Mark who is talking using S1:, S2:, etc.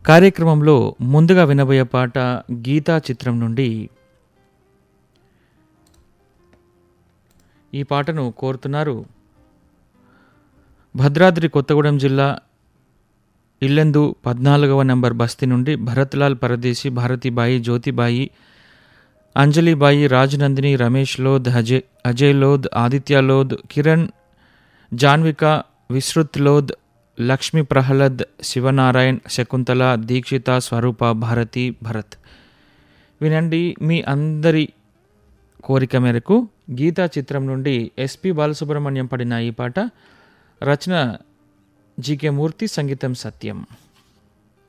S1: కార్యక్రమంలో ముందుగా వినబోయే పాట గీతా చిత్రం నుండి ఈ పాటను కోరుతున్నారు భద్రాద్రి కొత్తగూడెం జిల్లా ఇల్లెందు పద్నాలుగవ నంబర్ బస్తీ నుండి భరత్లాల్ పరదేశి భారతీబాయి జ్యోతిబాయి అంజలిబాయి రాజనందిని రమేష్ లోద్ అజయ్ అజయ్ లోద్ ఆదిత్య లోద్ కిరణ్ జాన్విక విశ్రుత్ లోద్ లక్ష్మీ ప్రహ్లాద్ శివనారాయణ్ శకుంతల దీక్షిత స్వరూప భారతి భరత్ వినండి మీ అందరి కోరిక మేరకు గీతా చిత్రం నుండి ఎస్పి బాలసుబ్రహ్మణ్యం పడిన ఈ పాట రచన జీకే మూర్తి సంగీతం సత్యం